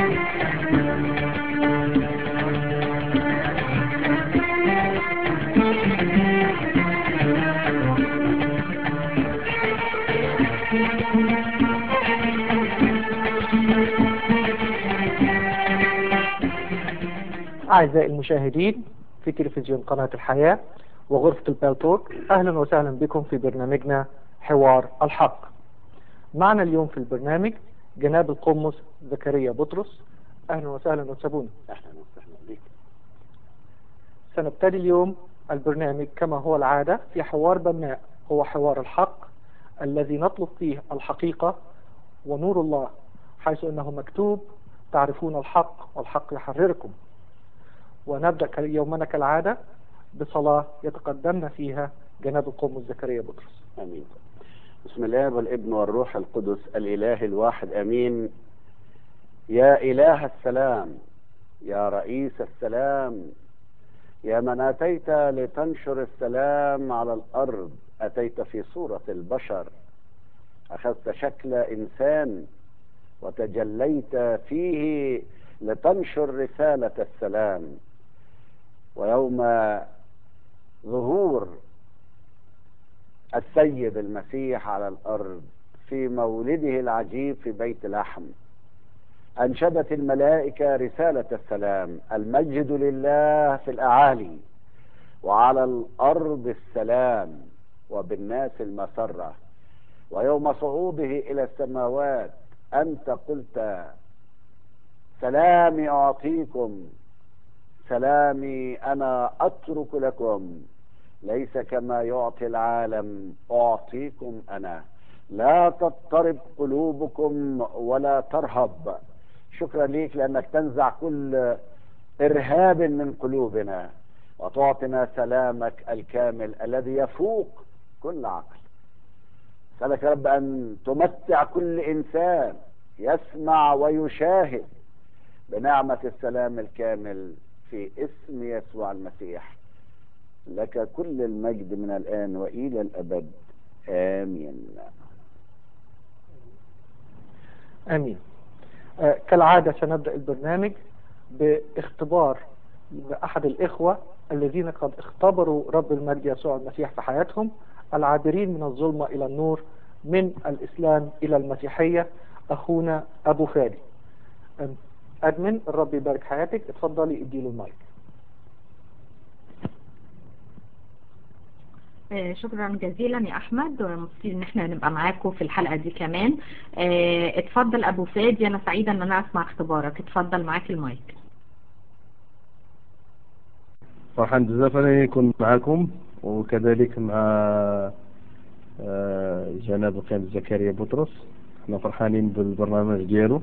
أعزائي المشاهدين في تلفزيون قناة الحياة وغرفة البالتوك أهلا وسهلا بكم في برنامجنا حوار الحق معنا اليوم في البرنامج جناب القمص زكريا بطرس أهلا وسهلا وسابونا اهلا وسهلا بك سنبتدي اليوم البرنامج كما هو العادة في حوار بناء هو حوار الحق الذي نطلب فيه الحقيقة ونور الله حيث أنه مكتوب تعرفون الحق والحق يحرركم ونبدأ يومنا كالعادة بصلاة يتقدمنا فيها جناب القوم زكريا بطرس امين بسم الله والابن والروح القدس الاله الواحد امين يا اله السلام يا رئيس السلام يا من اتيت لتنشر السلام على الارض اتيت في صوره البشر اخذت شكل انسان وتجليت فيه لتنشر رساله السلام ويوم ظهور السيد المسيح على الارض في مولده العجيب في بيت لحم انشدت الملائكه رساله السلام المجد لله في الاعالي وعلى الارض السلام وبالناس المسره ويوم صعوده الى السماوات انت قلت سلامي اعطيكم سلامي انا اترك لكم ليس كما يعطي العالم اعطيكم انا لا تضطرب قلوبكم ولا ترهب شكرا ليك لانك تنزع كل ارهاب من قلوبنا وتعطينا سلامك الكامل الذي يفوق كل عقل اسالك يا رب ان تمتع كل انسان يسمع ويشاهد بنعمه السلام الكامل في اسم يسوع المسيح لك كل المجد من الآن وإلى الأبد آمين آمين آه كالعادة سنبدأ البرنامج باختبار لأحد الإخوة الذين قد اختبروا رب المجد يسوع المسيح في حياتهم العابرين من الظلمة إلى النور من الإسلام إلى المسيحية أخونا أبو فادي أدمن الرب يبارك حياتك اتفضلي اديله المايك آه، شكرا جزيلا يا احمد ومبسوطين ان احنا نبقى معاكم في الحلقه دي كمان آه، اتفضل ابو فادي انا سعيده ان انا اسمع اختبارك اتفضل معاك المايك فرحان بزاف انا نكون معكم وكذلك مع آه، جناب القيم زكريا بطرس احنا فرحانين بالبرنامج ديالو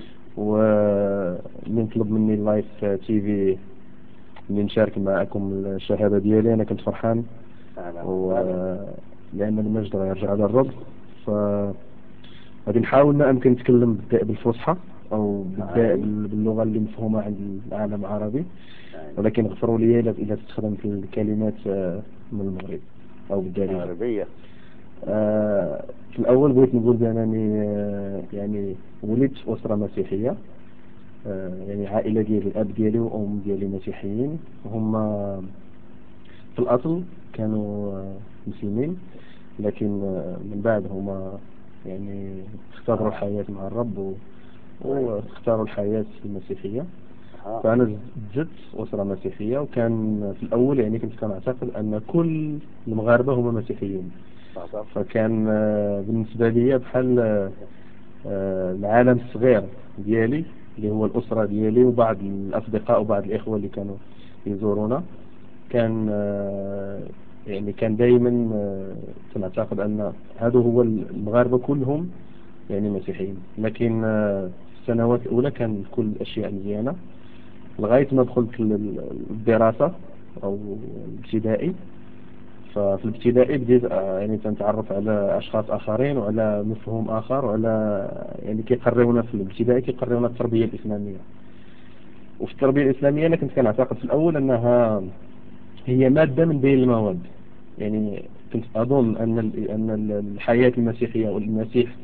ونطلب مني اللايف تي في اني نشارك معكم الشهاده ديالي انا كنت فرحان و... لان المجد غيرجع على الرب ف غادي نحاول ما امكن نتكلم بالداء بالفصحى او بالداء باللغه اللي مفهومه عند العالم العربي ولكن غفروا لي اذا استخدمت الكلمات من المغرب او بالدارجه العربيه آه في الأول بغيت نقول بأنني آه يعني ولدت في أسرة مسيحية آه يعني عائلة ديالي الأب ديالي وأم ديالي مسيحيين هما في الأصل كانوا آه مسلمين لكن آه من بعد هما يعني اختبروا الحياة مع الرب واختاروا الحياة المسيحية فأنا جدت أسرة مسيحية وكان في الأول يعني كنت كنعتقد أن كل المغاربة هما مسيحيين فكان بالنسبة لي بحال العالم الصغير ديالي اللي هو الأسرة ديالي وبعض الأصدقاء وبعض الإخوة اللي كانوا يزورونا كان يعني كان دائما تنعتقد أن هذا هو المغاربة كلهم يعني مسيحيين لكن في السنوات الأولى كان كل الأشياء مزيانة لغاية ما دخلت الدراسة أو الابتدائي ففي الابتدائي بديت يعني تنتعرف على اشخاص اخرين وعلى مفهوم اخر وعلى يعني كيقريونا في الابتدائي كيقريونا التربيه الاسلاميه وفي التربيه الاسلاميه انا كنت كنعتقد في الاول انها هي ماده من بين المواد يعني كنت اظن ان ان الحياه المسيحيه والمسيح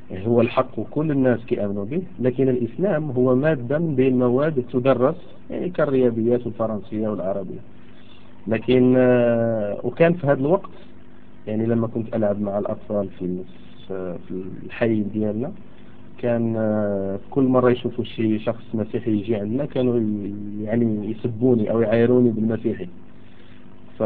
هو الحق وكل الناس كيأمنوا به لكن الإسلام هو مادة بين المواد تدرس يعني كالرياضيات والفرنسية والعربية لكن آه، وكان في هذا الوقت يعني لما كنت ألعب مع الأطفال في في الحي ديالنا كان آه، كل مرة يشوفوا شي شخص مسيحي يجي عندنا كانوا يعني يسبوني أو يعايروني بالمسيحي ف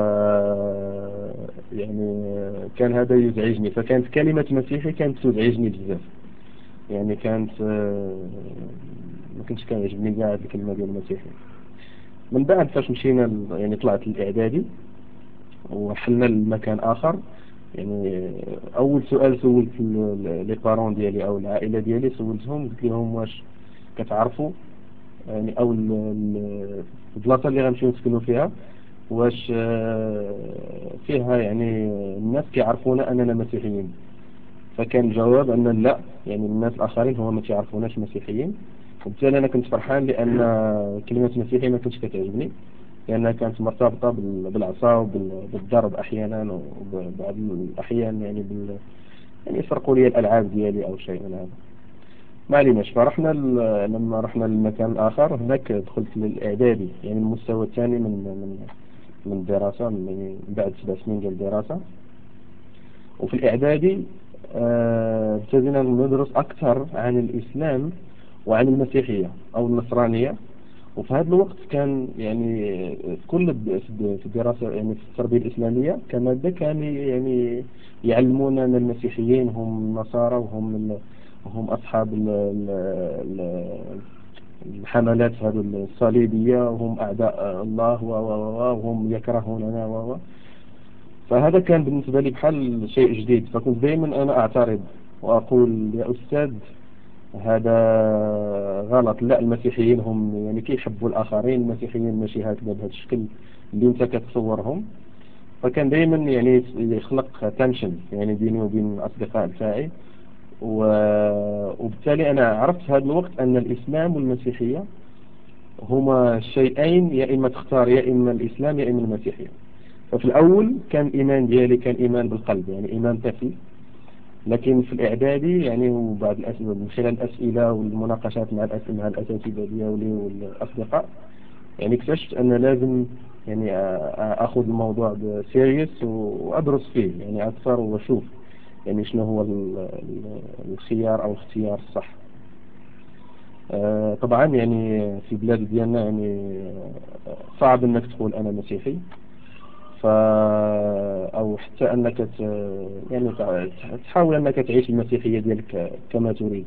يعني كان هذا يزعجني فكانت كلمة مسيحي كانت تزعجني بزاف يعني كانت آه، ما كنتش كان كاع هذه الكلمة ديال المسيحي من بعد فاش مشينا يعني طلعت الإعدادي وحلنا لمكان آخر يعني أول سؤال سولت لي بارون ديالي أو العائلة ديالي سولتهم قلت لهم واش كتعرفوا يعني أو البلاصة اللي غنمشيو نسكنوا فيها واش آه، فيها يعني الناس كيعرفونا أننا مسيحيين فكان الجواب أن لا يعني الناس الآخرين هو ما كيعرفوناش مسيحيين وبالتالي أنا كنت فرحان لأن كلمة مسيحي ما كنتش كتعجبني لأنها كانت مرتبطة بالعصا وبالضرب أحيانا وبعض الأحيان يعني بال يعني يسرقوا لي الألعاب ديالي أو شيء من هذا ما عليناش فرحنا لما رحنا لمكان آخر هناك دخلت للإعدادي يعني المستوى الثاني من من من الدراسة من بعد سبع سنين ديال الدراسة وفي الإعدادي آه، ابتدينا ندرس أكثر عن الإسلام وعن المسيحية أو النصرانية وفي هذا الوقت كان يعني كل في الدراسة يعني في التربية الإسلامية كمادة كان يعني يعلمونا أن المسيحيين هم النصارى وهم هم أصحاب الحملات هذه الصليبية وهم أعداء الله وهم يكرهوننا و فهذا كان بالنسبة لي بحال شيء جديد فكنت دائما أنا أعترض وأقول يا أستاذ هذا غلط لا المسيحيين هم يعني كيحبوا الآخرين المسيحيين ماشي هكذا بهذا الشكل اللي انت كتصورهم فكان دائما يعني يخلق تنشن يعني بيني وبين الأصدقاء بتاعي وبالتالي أنا عرفت في هذا الوقت أن الإسلام والمسيحية هما شيئين يا إما تختار يا إما الإسلام يا إما المسيحية ففي الأول كان الإيمان ديالي كان إيمان بالقلب يعني إيمان طفل لكن في الإعدادي يعني وبعد الأسئلة من خلال الأسئلة والمناقشات مع الأسئلة مع الأساتذة ديالي والأصدقاء يعني اكتشفت أن لازم يعني أخذ الموضوع سيريس وأدرس فيه يعني أكثر وأشوف يعني شنو هو الخيار أو الاختيار الصح آه، طبعا يعني في بلاد ديالنا يعني صعب انك تقول انا مسيحي ف او حتى انك ت... يعني تحاول انك تعيش المسيحية ديالك كما تريد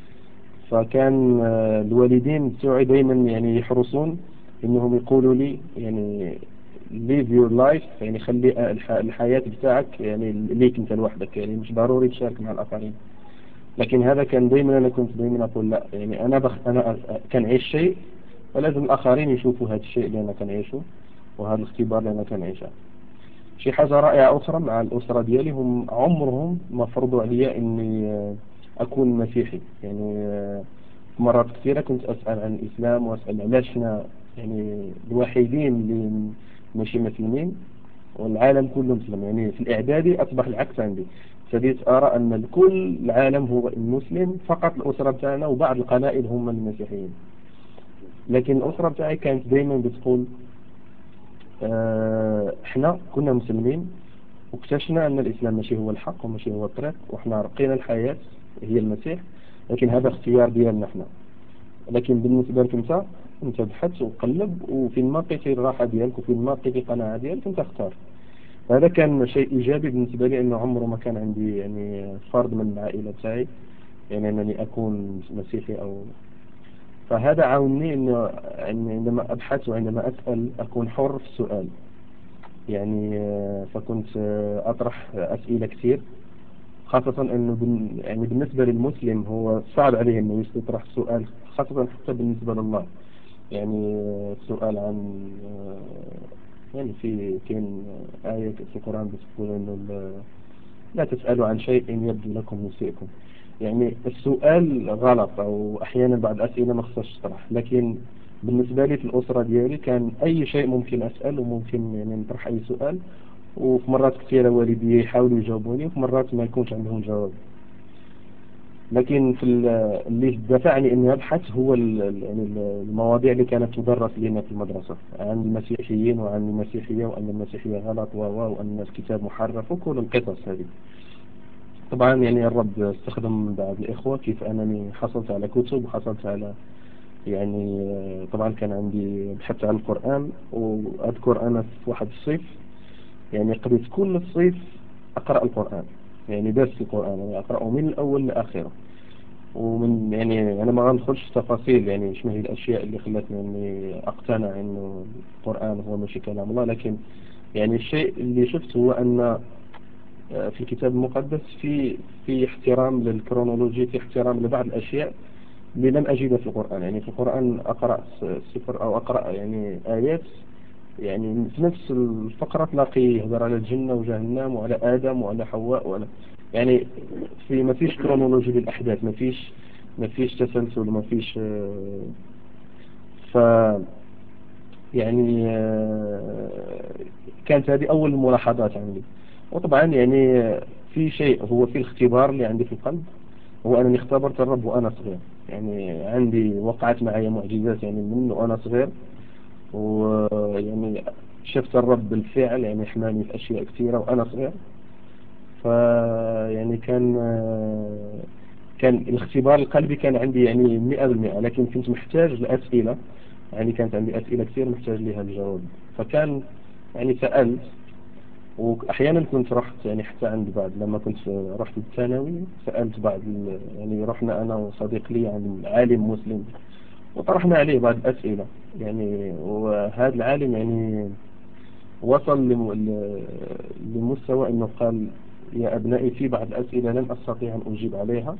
فكان آه، الوالدين بتوعي دائما يعني يحرصون انهم يقولوا لي يعني live your life يعني خلي الحياة بتاعك يعني ليك انت لوحدك يعني مش ضروري تشارك مع الاخرين لكن هذا كان دائما انا كنت دائما اقول لا يعني انا بخ انا كنعيش شيء فلازم الاخرين يشوفوا هذا الشيء اللي انا كنعيشه وهذا الاختبار اللي انا كنعيشه شي حاجة رائعة أخرى مع الأسرة ديالي هم عمرهم ما فرضوا عليا إني أكون مسيحي يعني مرات كثيرة كنت أسأل عن الإسلام وأسأل علاش احنا يعني الوحيدين اللي ماشي مسلمين والعالم كله مسلم يعني في الإعدادي أصبح العكس عندي ابتديت أرى أن كل العالم هو المسلم فقط الأسرة بتاعنا وبعض القبائل هم المسيحيين لكن الأسرة بتاعي كانت دائما بتقول آه، احنا كنا مسلمين واكتشفنا أن الإسلام ماشي هو الحق وماشي هو الطريق وإحنا رقينا الحياة هي المسيح لكن هذا اختيار ديالنا احنا لكن بالنسبة لك انت انت تبحث وقلب وفين ما لقيتي الراحة ديالك وفين ما لقيتي القناعة ديالك انت اختار هذا كان شيء إيجابي بالنسبة لي أنه عمره ما كان عندي يعني فرد من العائلة بتاعي يعني أنني أكون مسيحي أو فهذا عاوني أنه عندما أبحث وعندما أسأل أكون حر في السؤال يعني فكنت أطرح أسئلة كثير خاصة أنه يعني بالنسبة للمسلم هو صعب عليه أنه يطرح سؤال خاصة حتى بالنسبة لله يعني السؤال عن يعني في كاين آية في القرآن بتقول إنه لا تسألوا عن شيء يبدو لكم يسيئكم يعني السؤال غلط أو أحيانا بعض الأسئلة ما خصهاش تطرح لكن بالنسبة لي في الأسرة ديالي كان أي شيء ممكن أسأل وممكن يعني نطرح أي سؤال وفي مرات كثيرة والدي يحاولوا يجاوبوني وفي مرات ما يكونش عندهم جواب لكن في اللي دفعني اني ابحث هو يعني المواضيع اللي كانت تدرس لنا في المدرسة عن المسيحيين وعن المسيحية وان المسيحية غلط وان الكتاب محرف وكل القصص هذه طبعا يعني الرب استخدم بعض الإخوة كيف أنني حصلت على كتب وحصلت على يعني طبعا كان عندي بحثت عن القرآن وأذكر أنا في واحد الصيف يعني قضيت كل الصيف أقرأ القرآن يعني درس القرآن يعني أقرأه من الأول لآخره ومن يعني أنا ما غندخلش في تفاصيل يعني شنو هي الأشياء اللي خلتني إني أقتنع إنه القرآن هو ماشي كلام الله لكن يعني الشيء اللي شفته هو أن في الكتاب المقدس في في احترام للكرونولوجي في احترام لبعض الأشياء اللي لم أجدها في القرآن يعني في القرآن أقرأ سفر أو أقرأ يعني آيات يعني في نفس الفقرة تلاقي يهضر على الجنة وجهنم وعلى آدم وعلى حواء وعلى يعني في ما فيش كرونولوجي للأحداث ما فيش ما فيش تسلسل ما فيش ف يعني كانت هذه أول الملاحظات عندي وطبعا يعني في شيء هو في الاختبار اللي عندي في القلب هو أنني اختبرت الرب وأنا صغير يعني عندي وقعت معي معجزات يعني من وأنا صغير ويعني شفت الرب بالفعل يعني حماني في أشياء كثيرة وأنا صغير فيعني كان كان الاختبار القلبي كان عندي يعني مئة بالمئة لكن كنت محتاج لأسئلة يعني كانت عندي أسئلة كثير محتاج لها الجواب فكان يعني سألت واحيانا كنت رحت يعني حتى عند بعض لما كنت رحت الثانوي سالت بعض يعني رحنا انا وصديق لي عن عالم مسلم وطرحنا عليه بعض الاسئله يعني وهذا العالم يعني وصل لمستوى انه قال يا ابنائي في بعض الاسئله لن استطيع ان اجيب عليها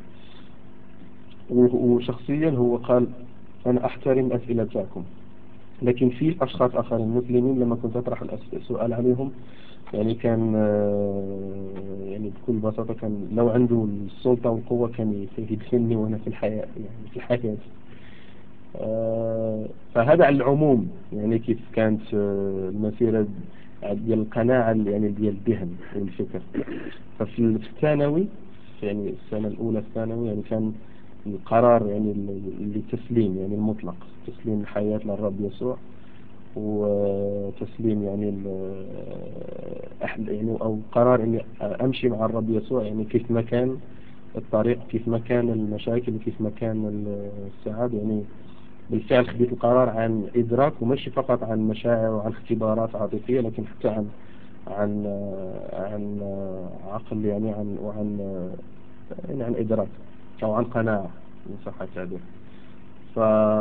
وشخصيا هو قال انا احترم اسئلتكم لكن في اشخاص اخرين مسلمين لما كنت اطرح السؤال عليهم يعني كان آه، يعني بكل بساطة كان لو عنده السلطة والقوة كان يدفنني وأنا في الحياة يعني في الحياة آه، فهذا على العموم يعني كيف كانت آه، المسيرة ديال القناعة يعني ديال الذهن والفكر ففي الثانوي يعني السنة الأولى الثانوي يعني كان القرار يعني اللي تسليم يعني المطلق تسليم الحياة للرب يسوع وتسليم يعني يعني او قرار اني امشي مع الرب يسوع يعني كيف ما كان الطريق كيف ما كان المشاكل كيف ما كان السعادة يعني بالفعل خديت القرار عن إدراك ومشي فقط عن مشاعر وعن اختبارات عاطفية لكن حتى عن عن عن عقل يعني عن وعن يعني عن إدراك أو عن قناعة إن صح التعبير ف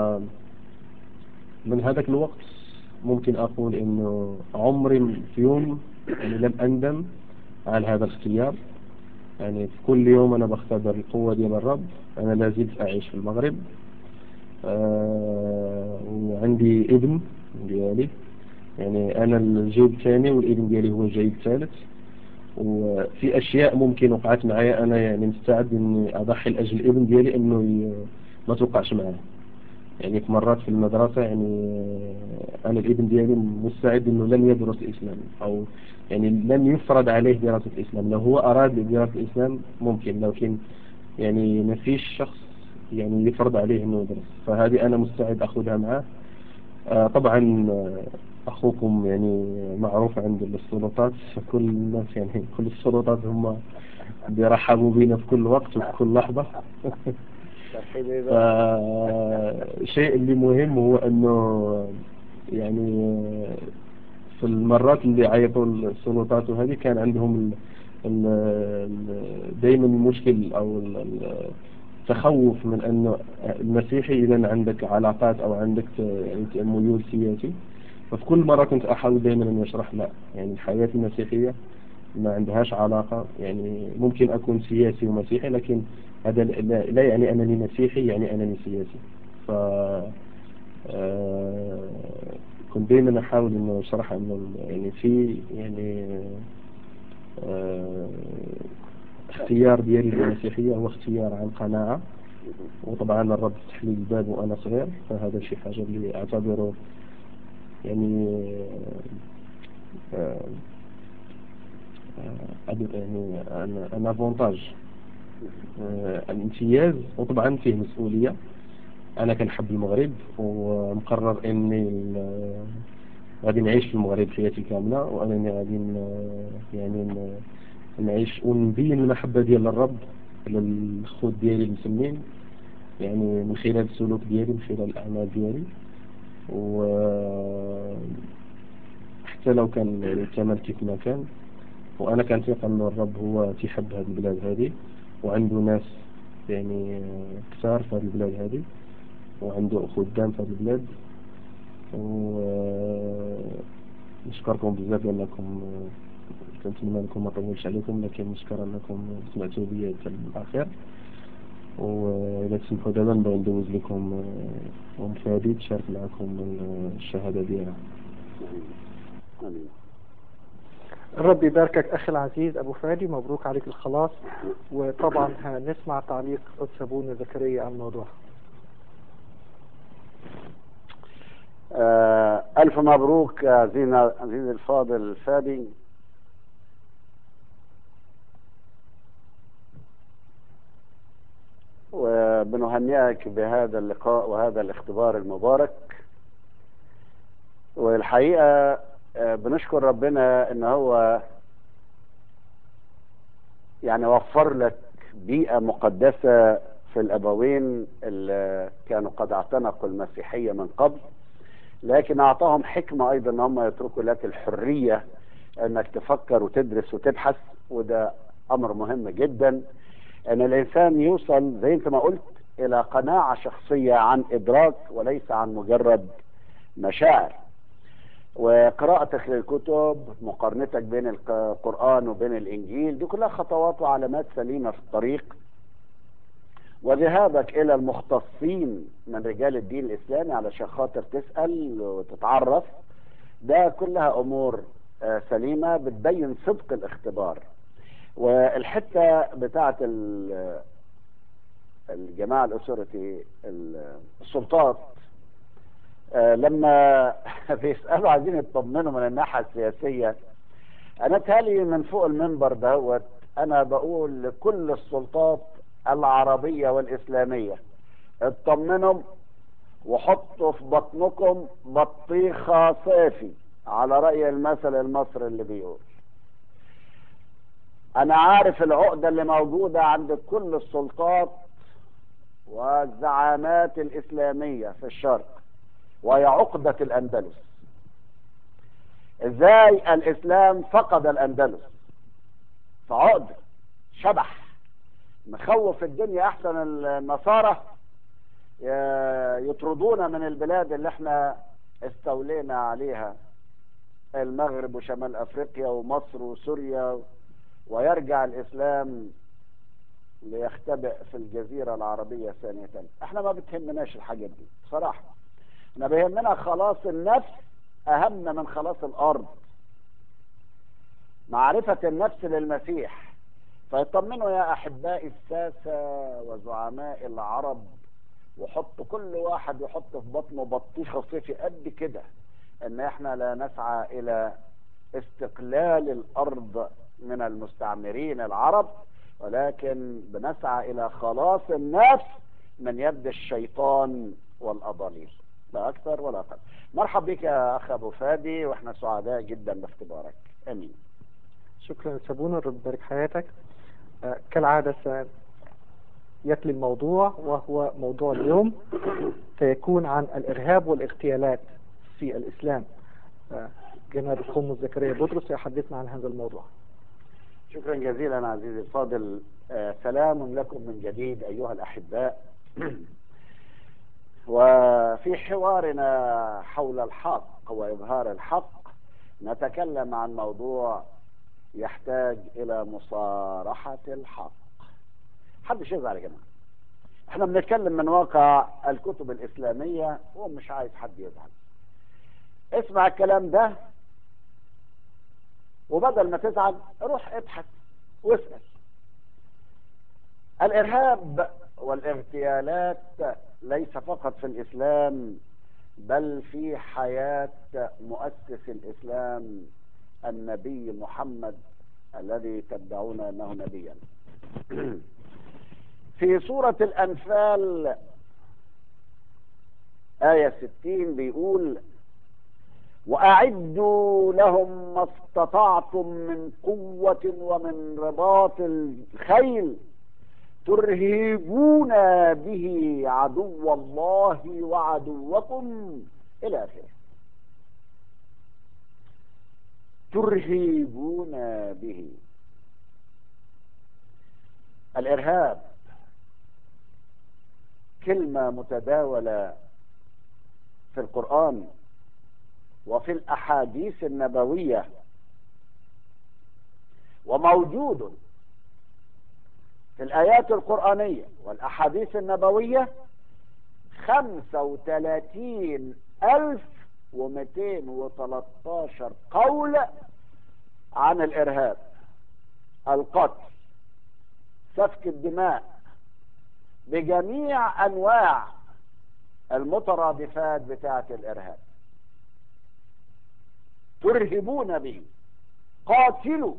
من هذاك الوقت ممكن أقول إنه عمري في يوم يعني لم أندم على هذا الاختيار يعني في كل يوم أنا بختبر القوة ديال الرب أنا لا زلت أعيش في المغرب آه وعندي ابن ديالي يعني أنا الجيل الثاني والابن ديالي هو الجيل الثالث وفي أشياء ممكن وقعت معايا أنا يعني مستعد إني أضحي لأجل الابن ديالي إنه ما توقعش معاه يعني في مرات في المدرسة يعني أنا الابن ديالي مستعد إنه لن يدرس الإسلام أو يعني لن يفرض عليه دراسة الإسلام لو هو أراد دراسة الإسلام ممكن لكن يعني ما فيش شخص يعني يفرض عليه إنه يدرس فهذه أنا مستعد أخذها معه آه طبعا أخوكم يعني معروف عند السلطات كل الناس يعني كل السلطات هم بيرحبوا بينا في كل وقت وفي كل لحظة فالشيء اللي مهم هو انه يعني في المرات اللي عيطوا السلطات وهذه كان عندهم دائما المشكل او التخوف من انه المسيحي اذا عندك علاقات او عندك يعني ميول سياسي ففي كل مرة كنت احاول دائما ان اشرح لا يعني الحياة المسيحية ما عندهاش علاقة يعني ممكن اكون سياسي ومسيحي لكن هذا لا يعني أنني مسيحي يعني أنني سياسي ف آه، كنت دائما أحاول إنه أشرح إنه يعني في يعني آه، اختيار ديالي للمسيحية هو اختيار عن قناعة وطبعا الرب فتح لي الباب وأنا صغير فهذا شيء حاجة اللي أعتبره يعني آه، يعني أن أفونتاج آه، الامتياز وطبعا فيه مسؤولية أنا كنحب المغرب ومقرر إني ال- غادي نعيش في المغرب حياتي كاملة وأنني غادي ن- يعني ن- نعيش ونبين المحبة ديال الرب للخوت ديالي المسلمين يعني من خلال السلوك ديالي من خلال الأعمال ديالي و حتى لو كان يعني الثمن كيف ما كان وأنا كنثق أن الرب هو تيحب هذه البلاد هذه وعنده ناس يعني كثار في هذه البلاد هذه وعنده خدام في هذه البلاد ونشكركم بزاف لأنكم كنتمنى لكم ما طولش عليكم لكن نشكر أنكم سمعتوا بي حتى الأخير وإذا تسمحوا دابا نبغي ندوز لكم أم فادي تشارك معكم الشهادة ديالها آمين الرب يباركك أخي العزيز أبو فادي مبروك عليك الخلاص وطبعا هنسمع تعليق قدس أبونا زكريا عن الموضوع آه ألف مبروك يا عزيزنا عزيزي الفاضل فادي وبنهنئك بهذا اللقاء وهذا الاختبار المبارك والحقيقة آه، بنشكر ربنا ان هو يعني وفر لك بيئة مقدسة في الأبوين اللي كانوا قد اعتنقوا المسيحية من قبل لكن أعطاهم حكمة أيضا أن هم يتركوا لك الحرية أنك تفكر وتدرس وتبحث وده أمر مهم جدا أن الإنسان يوصل زي أنت ما قلت إلى قناعة شخصية عن إدراك وليس عن مجرد مشاعر وقراءتك للكتب مقارنتك بين القرآن وبين الإنجيل دي كلها خطوات وعلامات سليمة في الطريق وذهابك إلى المختصين من رجال الدين الإسلامي علشان خاطر تسأل وتتعرف ده كلها أمور آه، سليمة بتبين صدق الاختبار والحتة بتاعت ال- الجماعة الأسرتي السلطات آه، لما بيسألوا عايزين يطمنوا من الناحية السياسية أنا تالي من فوق المنبر دوت أنا بقول لكل السلطات العربية والإسلامية اطمنوا وحطوا في بطنكم بطيخة صافي على رأي المثل المصري اللي بيقول أنا عارف العقدة اللي موجودة عند كل السلطات والزعامات الإسلامية في الشرق وهي عقدة الأندلس ازاي الإسلام فقد الأندلس فعقدة شبح مخوف الدنيا أحسن النصارى ي- يطردونا من البلاد اللي احنا استولينا عليها المغرب وشمال أفريقيا ومصر وسوريا ويرجع الإسلام ليختبئ في الجزيرة العربية ثانية احنا ما بتهمناش الحاجات دي صراحة احنا بيهمنا خلاص النفس اهم من خلاص الارض معرفة النفس للمسيح فيطمنوا يا احبائي الساسة وزعماء العرب وحط كل واحد يحط في بطنه بطيخة صيفي قد كده ان احنا لا نسعى الى استقلال الارض من المستعمرين العرب ولكن بنسعى الى خلاص النفس من يد الشيطان والاضاليل لا اكثر ولا اقل مرحب بك يا اخ ابو فادي واحنا سعداء جدا باختبارك امين شكرا سابونا رب يبارك حياتك آه، كالعادة سيتلي الموضوع وهو موضوع اليوم سيكون عن الإرهاب والاغتيالات في الإسلام آه، جناب القم زكريا بطرس سيحدثنا عن هذا الموضوع شكرا جزيلا عزيزي الفاضل آه، سلام لكم من جديد ايها الاحباء وفي حوارنا حول الحق واظهار الحق نتكلم عن موضوع يحتاج الى مصارحه الحق محدش يزعل يا جماعه احنا بنتكلم من واقع الكتب الاسلاميه ومش عايز حد يزعل اسمع الكلام ده وبدل ما تزعل روح ابحث واسال الارهاب والاغتيالات ليس فقط في الاسلام بل في حياه مؤسس الاسلام النبي محمد الذي تدعون انه نبيا في سورة الأنفال آية 60 بيقول وأعدوا لهم ما استطعتم من قوة ومن رباط الخيل ترهبون به عدو الله وعدوكم إلى آخره ترهبون به الإرهاب كلمة متداولة في القرآن وفي الأحاديث النبوية وموجود في الآيات القرآنية والأحاديث النبوية خمسة وثلاثين ألف ومئتين وثلاثة قول عن الإرهاب القتل سفك الدماء بجميع أنواع المترادفات بتاعة الإرهاب ترهبون به قاتلوا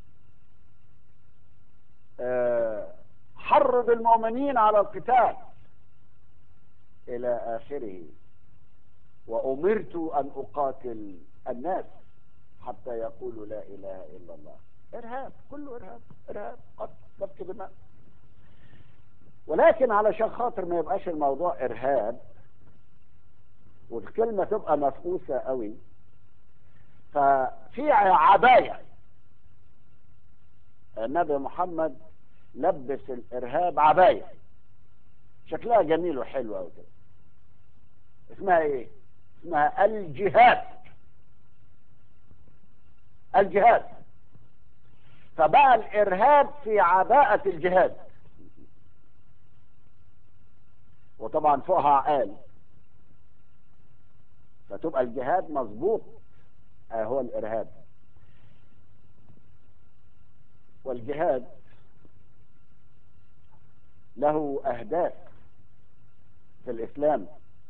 أه حرض المؤمنين على القتال إلى آخره وأمرت أن أقاتل الناس حتى يقولوا لا إله إلا الله إرهاب كله إرهاب إرهاب قتل سفك دماء ولكن علشان خاطر ما يبقاش الموضوع إرهاب والكلمة تبقى مفقوسة قوي ففي عباية النبي محمد لبس الإرهاب عباية شكلها جميل وحلو قوي كده اسمها ايه اسمها الجهاد الجهاد فبقى الإرهاب في عباءة الجهاد وطبعا فوقها عقال فتبقى الجهاد مظبوط هو الإرهاب والجهاد له أهداف في الإسلام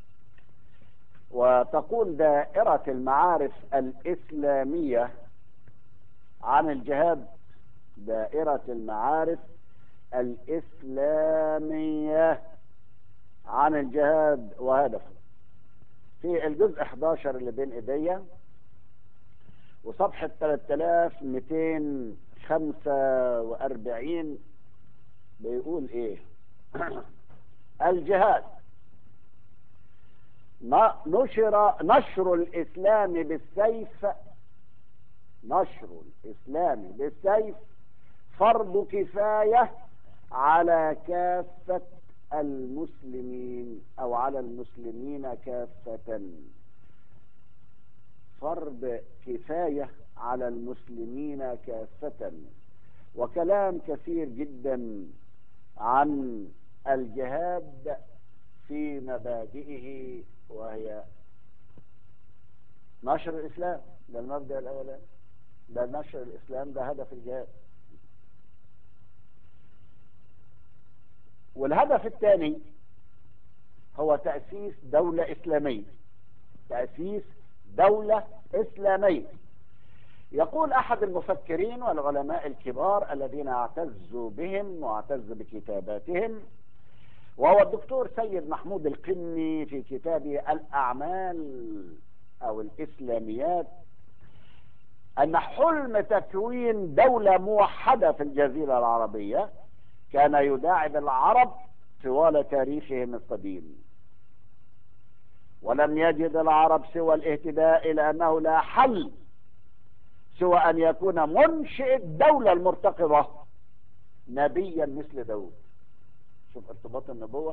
وتقول دائرة المعارف الإسلامية عن الجهاد دائرة المعارف الإسلامية عن الجهاد وهدفه في الجزء 11 اللي بين ايديا وصفحة 3245 بيقول ايه الجهاد نشر نشر الاسلام بالسيف نشر الاسلام بالسيف فرض كفاية على كافة المسلمين او على المسلمين كافة فرض كفاية على المسلمين كافة وكلام كثير جدا عن الجهاد في مبادئه وهي نشر الإسلام ده المبدأ الأولاني ده نشر الإسلام ده هدف الجهاد والهدف الثاني هو تأسيس دولة إسلامية تأسيس دولة إسلامية يقول أحد المفكرين والعلماء الكبار الذين اعتز بهم واعتز بكتاباتهم وهو الدكتور سيد محمود القني في كتابه الأعمال أو الإسلاميات أن حلم تكوين دولة موحدة في الجزيرة العربية كان يداعب العرب طوال تاريخهم القديم ولم يجد العرب سوى الاهتداء إلى أنه لا حل سوى أن يكون منشئ الدولة المرتقبة نبيا مثل داود شوف ارتباط النبوة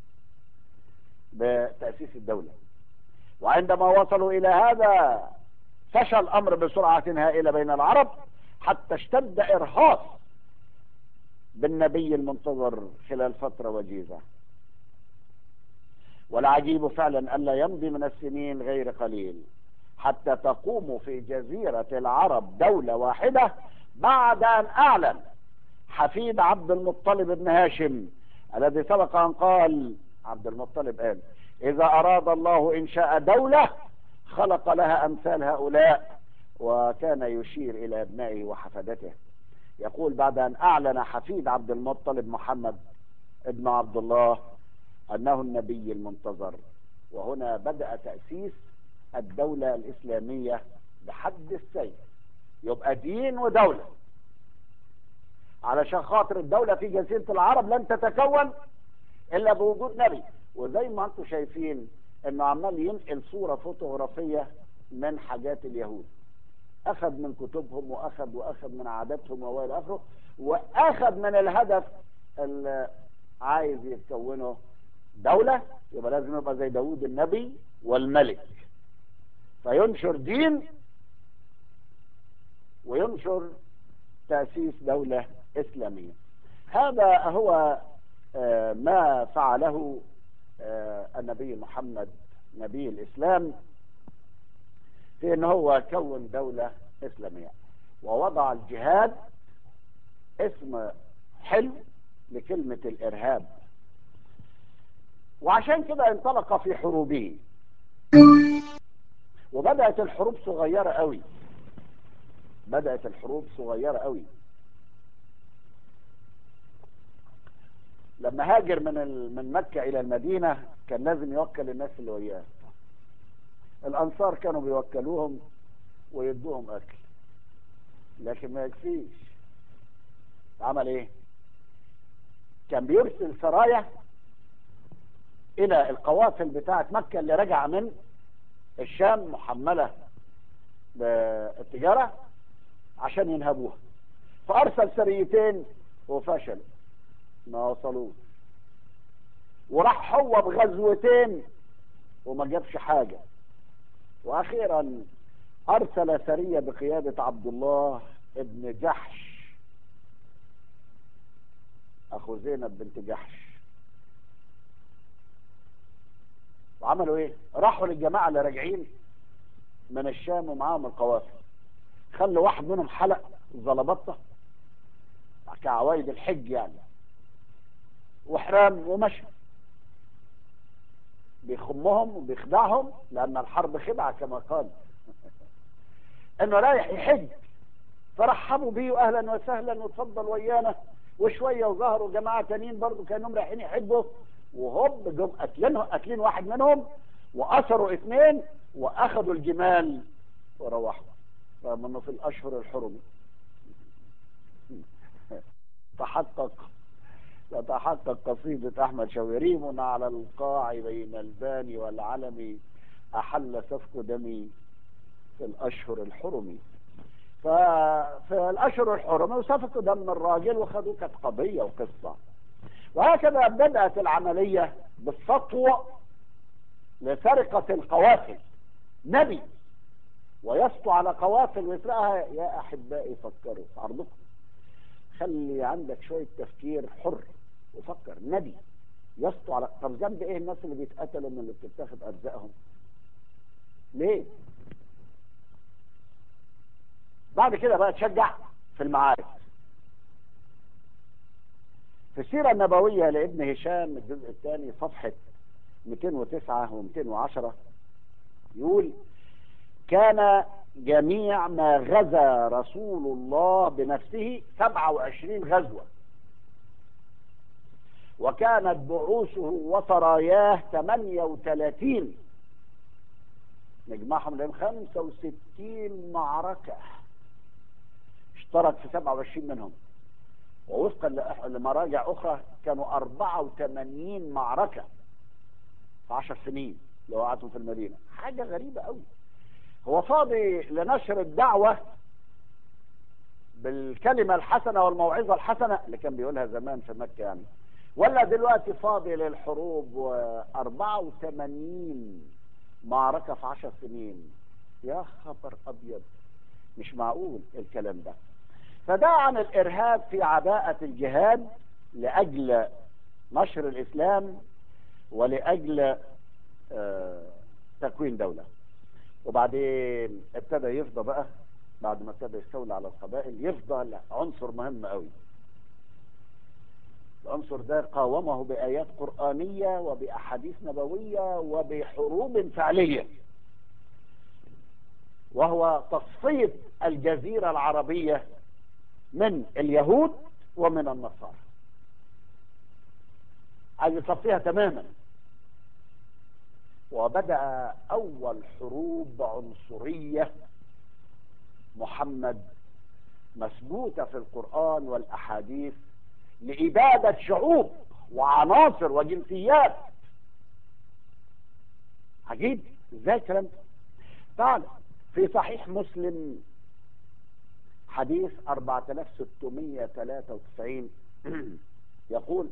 بتأسيس الدولة وعندما وصلوا إلى هذا فشل الأمر بسرعة هائلة بين العرب حتى اشتد إرهاص بالنبي المنتظر خلال فترة وجيزة والعجيب فعلا ألا يمضي من السنين غير قليل حتى تقوم في جزيرة العرب دولة واحدة بعد أن أعلن حفيد عبد المطلب بن هاشم الذي سبق أن قال عبد المطلب قال إذا أراد الله إنشاء دولة خلق لها أمثال هؤلاء وكان يشير إلى أبنائه وحفدته يقول بعد أن أعلن حفيد عبد المطلب محمد ابن عبد الله أنه النبي المنتظر وهنا بدأ تأسيس الدولة الإسلامية بحد السيف يبقى دين ودولة علشان خاطر الدولة في جزيرة العرب لن تتكون إلا بوجود نبي وزي ما انتم شايفين انه عمال ينقل صورة فوتوغرافية من حاجات اليهود اخذ من كتبهم واخذ واخذ من عاداتهم والى اخره واخذ من الهدف اللي عايز يتكونه دولة يبقى لازم يبقى زي داوود النبي والملك فينشر دين وينشر تأسيس دولة إسلامية هذا هو آه، ما فعله آه، النبي محمد نبي الإسلام في ان هو كون دولة إسلامية ووضع الجهاد اسم حلو لكلمة الإرهاب وعشان كده انطلق في حروبه وبدأت الحروب صغيرة قوي بدأت الحروب صغيرة قوي لما هاجر من ال- من مكة إلى المدينة كان لازم يوكل الناس اللي وياه الأنصار كانوا بيوكلوهم ويدوهم أكل لكن ما يكفيش عمل إيه؟ كان بيرسل سرايا إلى القوافل بتاعة مكة اللي رجع من الشام محملة بالتجارة عشان ينهبوها فأرسل سريتين وفشلوا ما وصلوش وراح هو بغزوتين وما جابش حاجة وأخيرا أرسل سرية بقيادة عبد الله ابن جحش أخو زينب بنت جحش وعملوا ايه راحوا للجماعة اللي راجعين من الشام ومعاهم القوافل خلوا واحد منهم حلق زلبطة كعوايد الحج يعني وحرام ومشى بيخمهم وبيخدعهم لأن الحرب خدعة كما قال انه رايح يحج فرحبوا بيه اهلا وسهلا وتفضل ويانا وشويه وظهروا جماعه تانيين برضو كانوا رايحين يحجوا وهوب جم قاتلين قاتلين واحد منهم واسروا اثنين واخذوا الجمال وروحوا رغم انه في الاشهر الحرم تحقق تتحقق قصيدة أحمد شويريم على القاع بين البان والعلم أحل سفك دمي في الأشهر الحرم ففي الأشهر الحرم وسفكوا دم الراجل وخدوه كانت قضية وقصة وهكذا بدأت العملية بالسطو لسرقة القوافل نبي ويسطو على قوافل ويسرقها يا أحبائي فكروا في عرضكم خلي عندك شوية تفكير حر وفكر نبي يسطو على طب ذنب ايه الناس اللي بيتقتلوا من اللي بتتاخد ارزاقهم ليه بعد كده بقى تشجع في المعارك في السيرة النبوية لابن هشام الجزء الثاني صفحة 209 و 210 يقول كان جميع ما غزا رسول الله بنفسه 27 غزوة وكانت بعوثه وسراياه 38 نجمعهم لهم 65 معركة اشترك في 27 منهم ووفقا لمراجع أخرى كانوا 84 معركة في 10 سنين لو قعدتم في المدينة حاجة غريبة قوي هو فاضي لنشر الدعوة بالكلمة الحسنة والموعظة الحسنة اللي كان بيقولها زمان في مكة يعني ولا دلوقتي فاضي للحروب و 84 معركة في 10 سنين يا خبر أبيض مش معقول الكلام ده فده عن الإرهاب في عباءة الجهاد لأجل نشر الإسلام ولأجل آه تكوين دولة وبعدين ابتدى يفضى بقى بعد ما ابتدى يستولى على القبائل يفضى عنصر مهم قوي العنصر ده قاومه بآيات قرآنية وبأحاديث نبوية وبحروب فعلية وهو تصفية الجزيرة العربية من اليهود ومن النصارى عايز يصفيها تماما وبدأ أول حروب عنصرية محمد مثبوتة في القرآن والأحاديث لإبادة شعوب وعناصر وجنسيات عجيب ازاي الكلام ده تعال في صحيح مسلم حديث 4693 يقول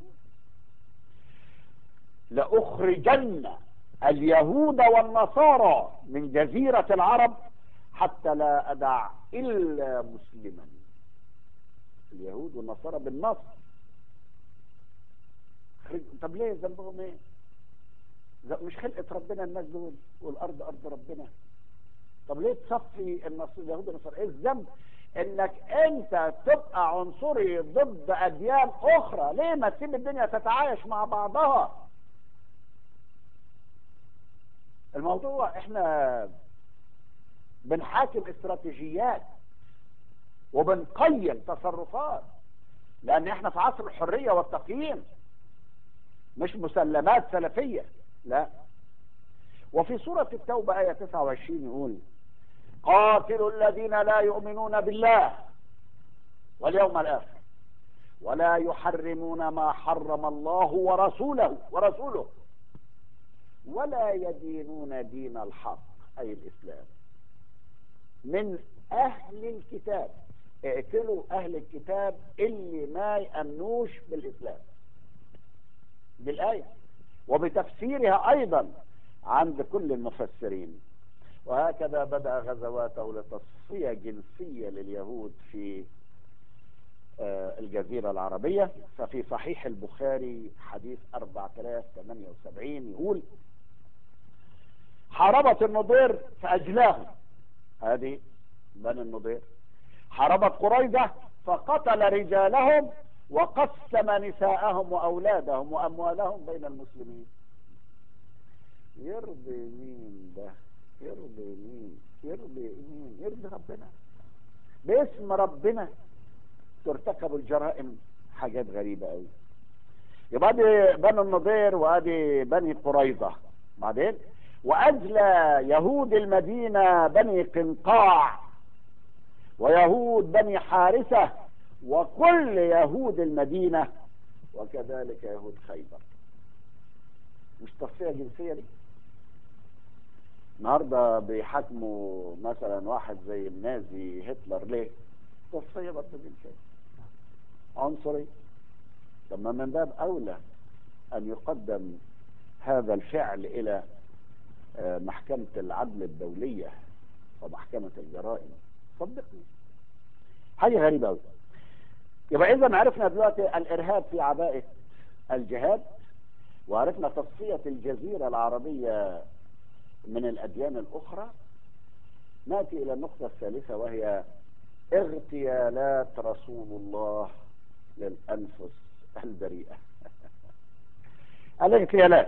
لأخرجن اليهود والنصارى من جزيرة العرب حتى لا أدع إلا مسلما اليهود والنصارى بالنص طب ليه ذنبهم ايه مش خلقة ربنا الناس دول والأرض أرض ربنا طب ليه تصفي النص اليهود والنصارى ايه الذنب انك انت تبقى عنصري ضد اديان اخرى ليه ما تسيب الدنيا تتعايش مع بعضها الموضوع احنا بنحاكم استراتيجيات وبنقيم تصرفات لان احنا في عصر الحرية والتقييم مش مسلمات سلفية لا وفي سورة التوبة آية 29 يقول قاتلوا الذين لا يؤمنون بالله واليوم الآخر ولا يحرمون ما حرم الله ورسوله ورسوله ولا يدينون دين الحق أي الإسلام من أهل الكتاب اقتلوا أهل الكتاب اللي ما يأمنوش بالإسلام بالآية وبتفسيرها أيضا عند كل المفسرين وهكذا بدأ غزواته لتصفية جنسية لليهود في الجزيرة العربية ففي صحيح البخاري حديث 4078 يقول حاربت النضير فأجلاهم هذه بني النضير حاربت قريظة فقتل رجالهم وقسم نساءهم وأولادهم وأموالهم بين المسلمين يرضي مين ده يرضي مين يرضي مين يرضي ربنا باسم ربنا ترتكب الجرائم حاجات غريبة قوي يبقى دي بني النضير وادي بني قريظة بعدين وأجلى يهود المدينة بني قنقاع ويهود بني حارثة وكل يهود المدينة وكذلك يهود خيبر مش تصفية جنسية دي النهارده بيحاكموا مثلا واحد زي النازي هتلر ليه؟ تصفية برضه جنسية عنصري طب ما من باب أولى أن يقدم هذا الفعل إلى محكمة العدل الدولية ومحكمة الجرائم صدقني حاجة غريبة أوي يبقى إذا عرفنا دلوقتي الإرهاب في عباءة الجهاد وعرفنا تصفية الجزيرة العربية من الأديان الأخرى نأتي إلى النقطة الثالثة وهي اغتيالات رسول الله للأنفس البريئة الاغتيالات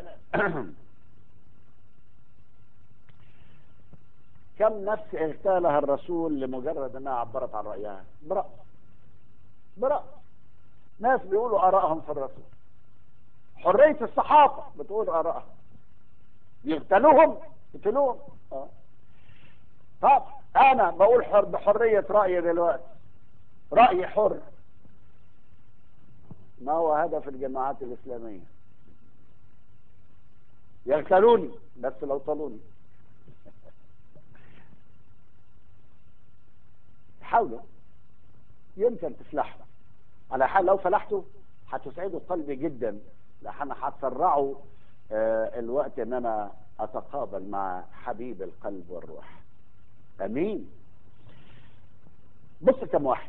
كم نفس اغتالها الرسول لمجرد انها عبرت عن رأيها برأس برأس ناس بيقولوا آرائهم في الرسول حرية الصحافة بتقول آرائها يقتلوهم يقتلوهم آه. طب انا بقول حر بحرية رأيي دلوقتي رأيي حر ما هو هدف الجماعات الإسلامية يقتلوني بس لو طلوني حاولوا يمكن تفلحوا على حال لو فلحتوا هتسعدوا قلبي جدا لأن هتسرعوا آه الوقت ان انا اتقابل مع حبيب القلب والروح امين بص كم واحد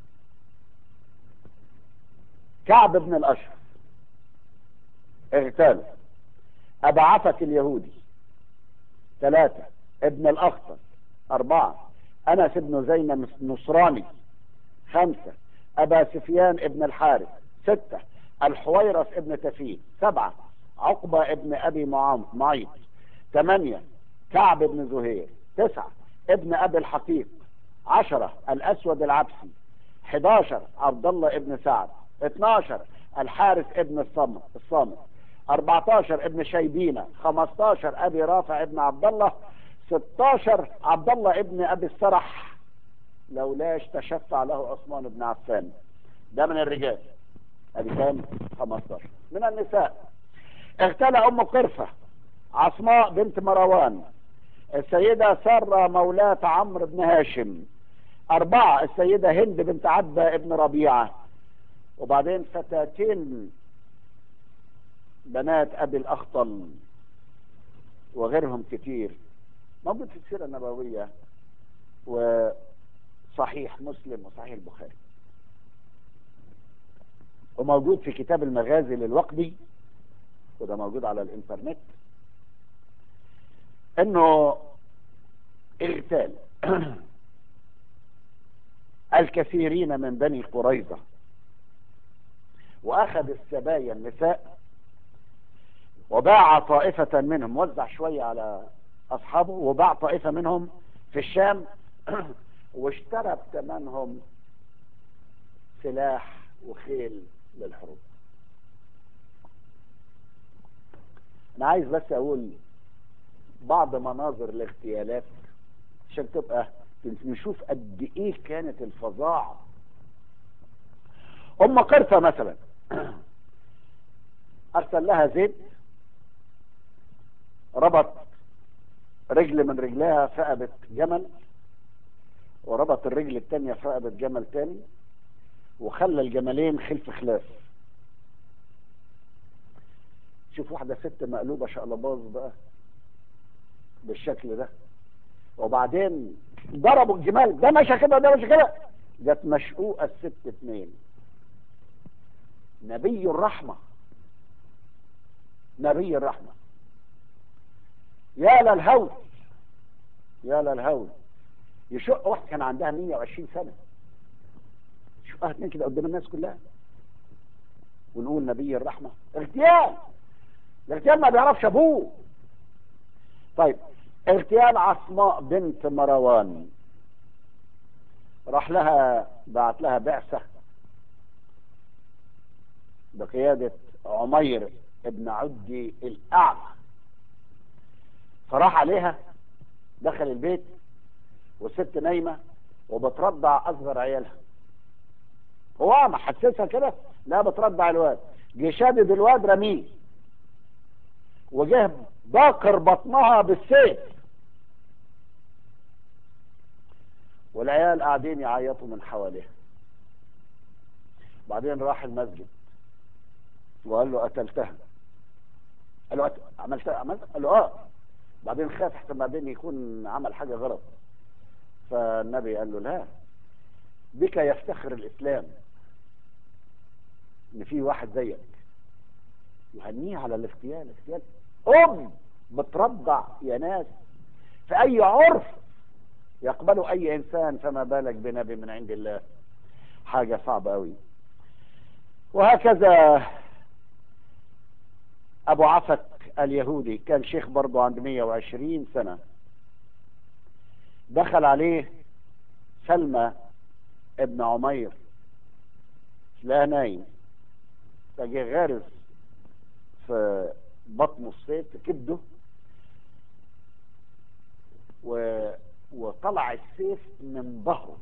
كعب بن الاشرف اغتاله ابا عفك اليهودي ثلاثة ابن الاخطر اربعة انس بن زين النصراني خمسة ابا سفيان ابن الحارث ستة الحويرث ابن تفيد سبعة عقبة ابن ابي معيط ثمانية كعب بن زهير تسعة ابن ابي الحقيق عشرة الاسود العبسي 11 عبد الله ابن سعد 12 الحارث ابن الصمت الصامت 14 ابن شيبينة 15 ابي رافع ابن عبد الله 16 عبد الله ابن ابي السرح لولاش تشفع له عثمان بن عفان ده من الرجال ادي كام 15 من النساء اغتنى ام قرفة عصماء بنت مروان السيدة سارة مولاة عمرو بن هاشم أربعة السيدة هند بنت عبة ابن ربيعة وبعدين فتاتين بنات أبي الأخطل وغيرهم كتير موجود في السيرة النبوية وصحيح مسلم وصحيح البخاري وموجود في كتاب المغازي للوقدي وده موجود على الانترنت انه اغتال الكثيرين من بني قريظة واخذ السبايا النساء وباع طائفة منهم وزع شوية على اصحابه وباع طائفة منهم في الشام واشترى بثمنهم سلاح وخيل للحروب انا عايز بس اقول بعض مناظر الاغتيالات عشان تبقى نشوف قد ايه كانت الفظاعة ام قرفة مثلا ارسل لها زيت ربط رجل من رجلها في رقبة جمل وربط الرجل التانية في رقبة جمل تاني وخلى الجملين خلف خلاف شوف واحدة ست مقلوبة شقلباز بقى بالشكل ده وبعدين ضربوا الجمال ده ماشي كده وده ماشي كده جت مشقوقة الست اتنين نبي الرحمة نبي الرحمة يا للهول يا للهول يشق واحد كان عندها 120 سنة شقها اتنين كده قدام الناس كلها ونقول نبي الرحمة اغتيال الاغتيال ما بيعرفش ابوه طيب اغتيال عصماء بنت مروان راح لها بعت لها بعثة بقيادة عمير ابن عدي الأعمى فراح عليها دخل البيت والست نايمة وبترضع أصغر عيالها هو أعمى حسسها كده لا بترضع الواد جه شادد الواد رميه وجه باكر بطنها بالسيف والعيال قاعدين يعيطوا من حواليها بعدين راح المسجد وقال له قتلتها قال له قت- عملتها عملت قال له اه بعدين خاف احسن بعدين يكون عمل حاجه غلط فالنبي قال له لا بك يفتخر الاسلام ان في واحد زيك يهنيه على الاغتيال اغتيال ام بترضع يا ناس في اي عرف يقبله اي انسان فما بالك بنبي من عند الله حاجه صعبه قوي وهكذا ابو عفك اليهودي كان شيخ برضه عند 120 سنه دخل عليه سلمى ابن عمير لا نايم فجه غارس في بطنه الصيف في كبده و... وطلع السيف من ظهره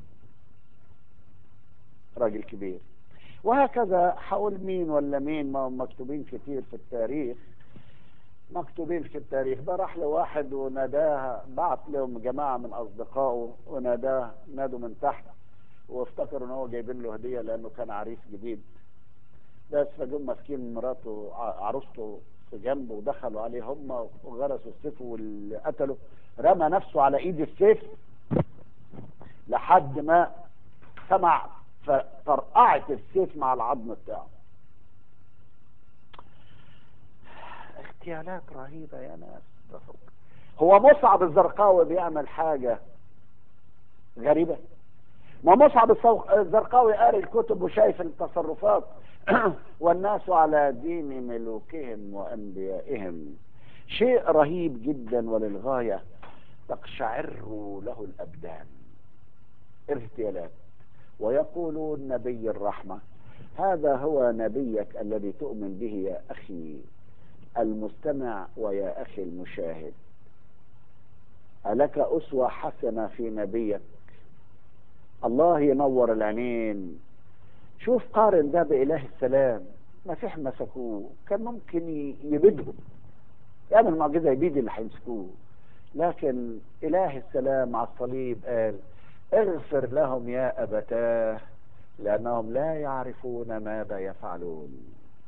راجل كبير وهكذا حقول مين ولا مين ما هم مكتوبين كتير في التاريخ مكتوبين في التاريخ ده راح لواحد وناداه بعت لهم جماعة من أصدقائه وناداه نادوا من تحت وافتكروا ان هو جايبين له هدية لأنه كان عريس جديد بس فجم ماسكين مراته ع- عروسته في جنبه ودخلوا عليه هم وغرسوا السيف واللي قتله رمى نفسه على ايد السيف لحد ما سمع فطرقعت السيف مع العظم بتاعه اغتيالات رهيبة يا ناس هو مصعب الزرقاوي بيعمل حاجة غريبة ما مصعب الصو- الزرقاوي قاري الكتب وشايف التصرفات والناس على دين ملوكهم وانبيائهم شيء رهيب جدا وللغايه تقشعر له الابدان اغتيالات ويقولون نبي الرحمه هذا هو نبيك الذي تؤمن به يا اخي المستمع ويا أخي المشاهد ألك أسوة حسنة في نبيك الله ينور العينين شوف قارن ده بإله السلام مسيح مسكوه كان ممكن يبيدهم يعمل معجزة يبيد اللي هيمسكوه لكن إله السلام على الصليب قال اغفر لهم يا أبتاه لأنهم لا يعرفون ماذا يفعلون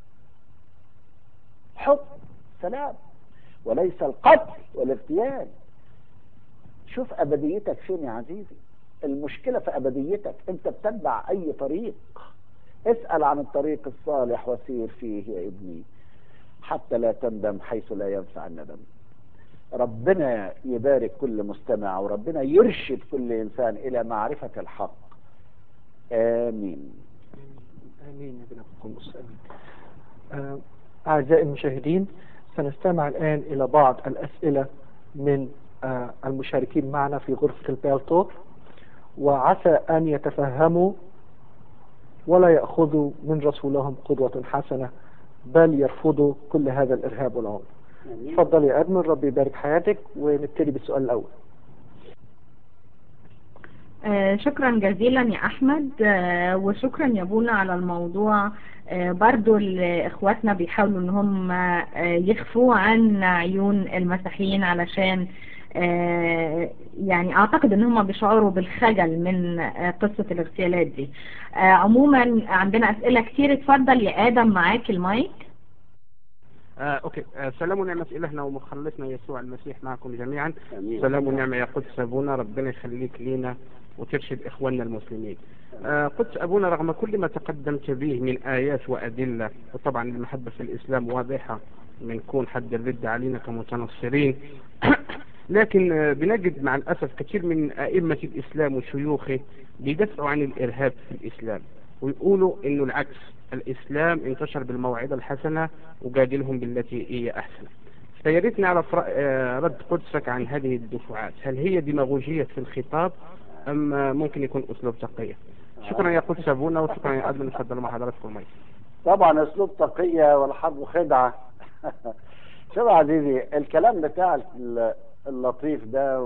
حب سلام وليس القتل والاغتيال شوف أبديتك فين يا عزيزي المشكلة في أبديتك أنت بتتبع أي طريق اسأل عن الطريق الصالح وسير فيه يا ابني حتى لا تندم حيث لا ينفع الندم ربنا يبارك كل مستمع وربنا يرشد كل إنسان إلى معرفة الحق آمين آمين يا ابن القدس آمين آه، أعزائي المشاهدين سنستمع الآن إلى بعض الأسئلة من آه، المشاركين معنا في غرفة البالتوك وعسى أن يتفهموا ولا يأخذوا من رسولهم قدوة حسنة بل يرفضوا كل هذا الإرهاب والعنف تفضل يا أدمن ربي يبارك حياتك ونبتدي بالسؤال الأول آه، شكرا جزيلا يا أحمد آه، وشكرا يا بونا على الموضوع آه، برضو ال- إخواتنا بيحاولوا إن هم آه، يخفوا عن عيون المسيحيين علشان آه، يعني أعتقد إن هم بيشعروا بالخجل من آه، قصة الاغتيالات دي آه، عموما عندنا أسئلة كتير اتفضل يا آدم معاك المايك آه أوكي آه سلام ونعمة إلهنا ومخلصنا يسوع المسيح معكم جميعا آمين سلام ونعمة يا قدس أبونا ربنا يخليك لينا وترشد إخواننا المسلمين آه قدس أبونا رغم كل ما تقدمت به من آيات وأدلة وطبعا المحبة في الإسلام واضحة من كون حد الرد علينا كمتنصرين لكن آه، بنجد مع الأسف كثير من أئمة الإسلام وشيوخه بيدافعوا عن الإرهاب في الإسلام ويقولوا إنه العكس الإسلام انتشر بالموعظة الحسنة وجادلهم بالتي هي أحسن فيا ريت نعرف رأ- آه، رد قدسك عن هذه الدفعات هل هي ديماغوجية في الخطاب أم آه، ممكن يكون أسلوب تقية شكرا يا قدس أبونا وشكرا يا أدمن اتفضل مع حضراتكم مايك طبعا اسلوب تقية والحرب خدعة شوف يا عزيزي الكلام بتاع ال- اللطيف ده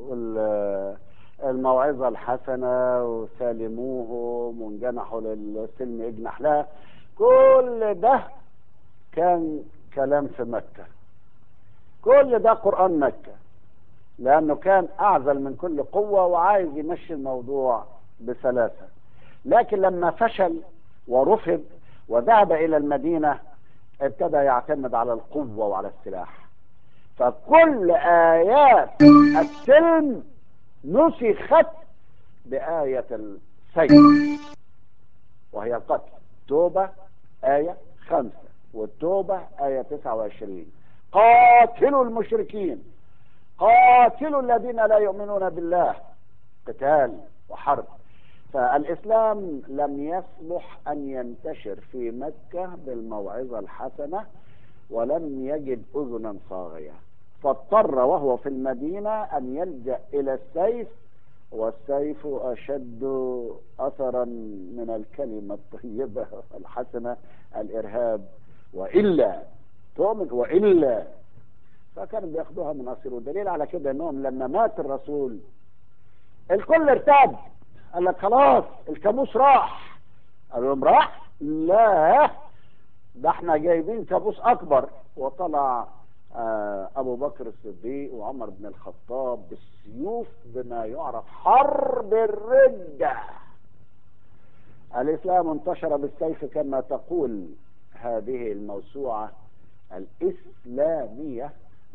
والموعظة الحسنة وسالموهم وانجنحوا للسلم اجنح لها كل ده كان كلام في مكة كل ده قرآن مكة لأنه كان أعزل من كل قوة وعايز يمشي الموضوع بسلاسة لكن لما فشل ورفض وذهب إلى المدينة ابتدى يعتمد على القوة وعلى السلاح فكل آيات السلم نسخت بآية السيف وهي القتل توبة آية خمسة والتوبة آية تسعة وعشرين قاتلوا المشركين قاتلوا الذين لا يؤمنون بالله قتال وحرب فالإسلام لم يصلح أن ينتشر في مكة بالموعظة الحسنة ولم يجد أذنا صاغية فاضطر وهو في المدينة أن يلجأ إلى السيف والسيف أشد أثرا من الكلمة الطيبة الحسنة الإرهاب وإلا تؤمن وإلا فكانوا بياخدوها من أصير والدليل على كده أنهم لما مات الرسول الكل ارتد قال لك خلاص الكابوس راح قال لهم راح لا ده احنا جايبين كابوس اكبر وطلع آه ابو بكر الصديق وعمر بن الخطاب بالسيوف بما يعرف حرب الردة الاسلام انتشر بالسيف كما تقول هذه الموسوعة الاسلامية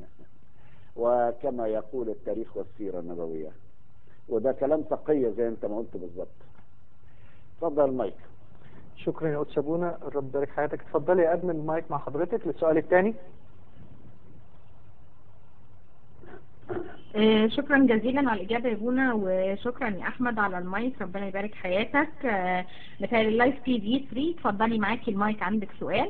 وكما يقول التاريخ والسيرة النبوية وده كلام تقية زي انت ما قلت بالظبط اتفضل المايك شكرا يا قدس أبونا رب يبارك حياتك اتفضلي يا أدمن المايك مع حضرتك للسؤال الثاني آه، شكرا جزيلا على الإجابة يا بونا وشكرا يا أحمد على المايك ربنا يبارك حياتك آه، مثال اللايف تي في 3 اتفضلي معاكي المايك عندك سؤال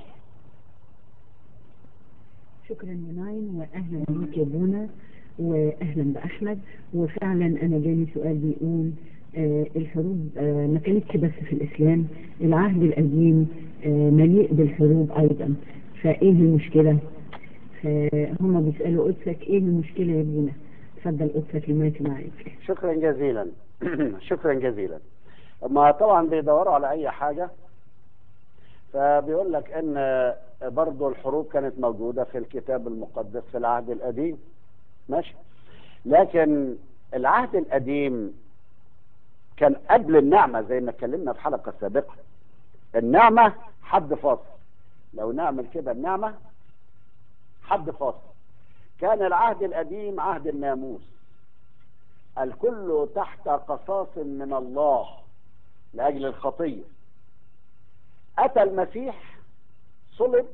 شكرا يا ناين واهلا بيك يا بونا واهلا باحمد وفعلا انا جاني سؤال بيقول آه الحروب آه ما كانتش بس في الاسلام العهد القديم آه مليء بالحروب ايضا فايه المشكله فهم بيسألوا قدسك ايه المشكلة يا ابونا اتفضل قدسك المايك معاك شكرا جزيلا شكرا جزيلا ما طبعا بيدوروا على اي حاجة فبيقول لك ان برضو الحروب كانت موجودة في الكتاب المقدس في العهد القديم ماشي لكن العهد القديم كان قبل النعمة زي ما اتكلمنا في حلقة سابقة النعمة حد فاصل لو نعمل كده النعمة حد فاصل كان العهد القديم عهد الناموس الكل تحت قصاص من الله لأجل الخطية أتى المسيح صلب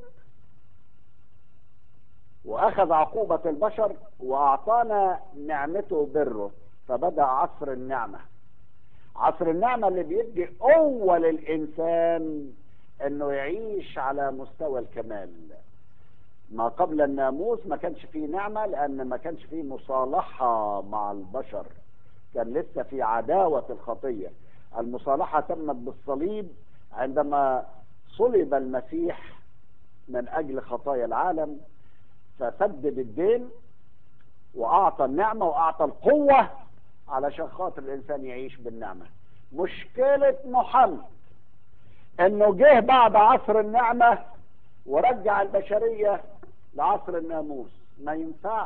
وأخذ عقوبة البشر وأعطانا نعمته بره فبدأ عصر النعمة عصر النعمة اللي بيدي قوة للإنسان إنه يعيش على مستوى الكمال ما قبل الناموس ما كانش فيه نعمة لأن ما كانش فيه مصالحة مع البشر كان لسه في عداوة الخطية المصالحة تمت بالصليب عندما صلب المسيح من أجل خطايا العالم فسدد الدين وأعطى النعمة وأعطى القوة علشان خاطر الإنسان يعيش بالنعمة مشكلة محمد إنه جه بعد عصر النعمة ورجع البشرية لعصر الناموس ما ينفعش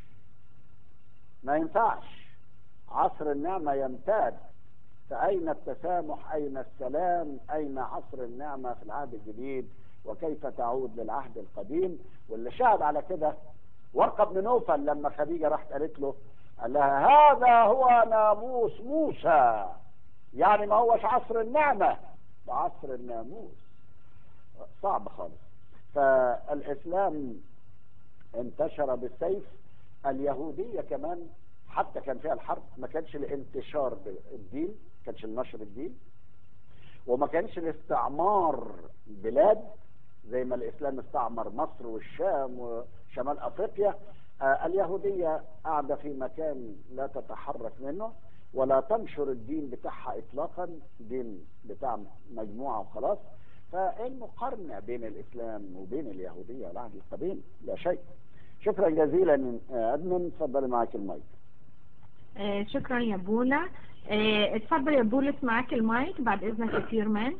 ما ينفعش عصر النعمة يمتد فأين التسامح أين السلام أين عصر النعمة في العهد الجديد وكيف تعود للعهد القديم واللي شهد على كده ورقة بن نوفل لما خديجة راحت قالت له قال لها هذا هو ناموس موسى يعني ما هوش عصر النعمة ده عصر الناموس صعب خالص فالإسلام انتشر بالسيف اليهودية كمان حتى كان فيها الحرب ما كانش الانتشار بالدين ما كانش النشر الدين وما كانش الاستعمار بلاد زي ما الإسلام استعمر مصر والشام وشمال أفريقيا آه اليهودية قاعدة في مكان لا تتحرك منه ولا تنشر الدين بتاعها إطلاقا دين بتاع مجموعة وخلاص فالمقارنة بين الإسلام وبين اليهودية والعهد القديم لا شيء شكرا جزيلا أدمن تفضل معك المايك آه شكرا يا بولا آه اتفضل يا بولس معاك المايك بعد اذنك يا فيرمان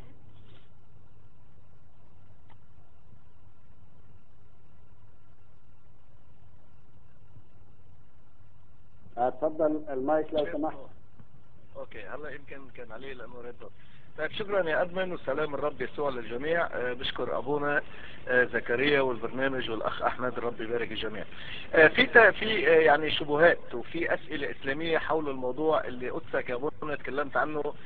اتفضل المايك لو سمحت اوكي هلا يمكن كان عليه لانه ريد دوت طيب شكرا يا ادمن وسلام الرب يسوع للجميع أه بشكر ابونا أه زكريا والبرنامج والاخ احمد الرب يبارك الجميع أه في في يعني شبهات وفي اسئله اسلاميه حول الموضوع اللي قدسك يا ابونا تكلمت عنه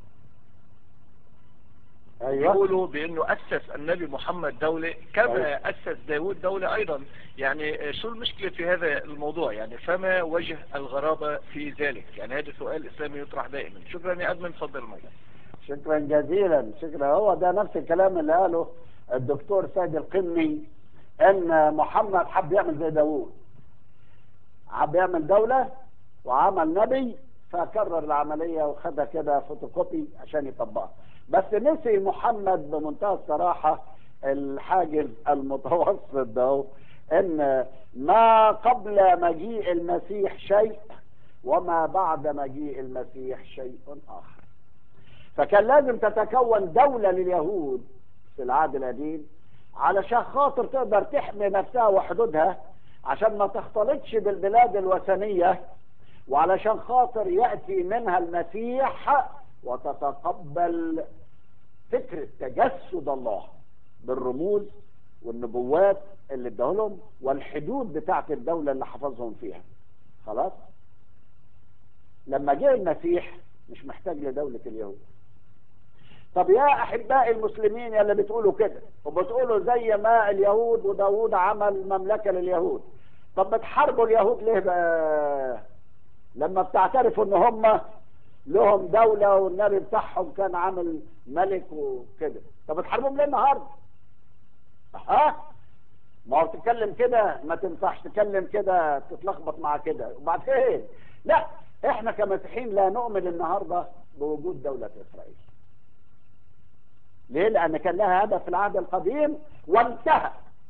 ايوه يقولوا بانه اسس النبي محمد دولة كما اسس داود دولة ايضا يعني شو المشكلة في هذا الموضوع يعني فما وجه الغرابة في ذلك يعني هذا سؤال اسلامي يطرح دائما شكرا يا ادمن تفضل معي شكرا جزيلا شكرا هو ده نفس الكلام اللي قاله الدكتور سيد القمي ان محمد حب يعمل زي داوود حب يعمل دولة وعمل نبي فكرر العملية وخدها كده فوتوكوبي عشان يطبقها بس نسي محمد بمنتهى الصراحة الحاجز المتوسط ده ان ما قبل مجيء المسيح شيء وما بعد مجيء المسيح شيء اخر فكان لازم تتكون دولة لليهود في العهد القديم علشان خاطر تقدر تحمي نفسها وحدودها عشان ما تختلطش بالبلاد الوثنية وعلشان خاطر يأتي منها المسيح وتتقبل فكرة تجسد الله بالرموز والنبوات اللي اداهم والحدود بتاعت الدولة اللي حفظهم فيها خلاص لما جاء المسيح مش محتاج لدولة اليهود طب يا احباء المسلمين يا اللي بتقولوا كده وبتقولوا زي ما اليهود وداود عمل مملكة لليهود طب بتحاربوا اليهود ليه بقى لما بتعترفوا ان هم لهم دولة والنبي بتاعهم كان عامل ملك وكده طب بتحاربهم ليه النهارده ها ما هو تتكلم كده ما تنفعش تتكلم كده تتلخبط مع كده وبعدين لا احنا كمسيحيين لا نؤمن النهارده بوجود دولة اسرائيل ليه لان كان لها هدف في العهد القديم وانتهى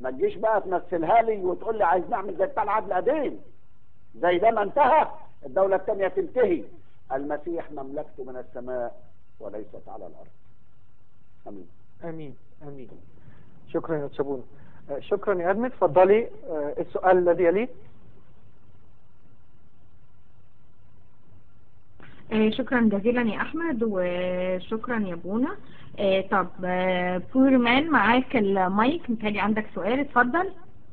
ما تجيش بقى تمثلها لي وتقول لي عايز نعمل زي بتاع العهد القديم زي ده ما انتهى الدولة الثانية تنتهي المسيح مملكته من السماء وليست على الأرض أمين امين امين شكرا يا تشابون آه، شكرا يا ادمي اتفضلي آه، السؤال الذي يليه آه، شكرا جزيلا يا احمد وشكرا يا بونا آه، طب آه، بور مان معاك المايك متهيألي عندك سؤال اتفضل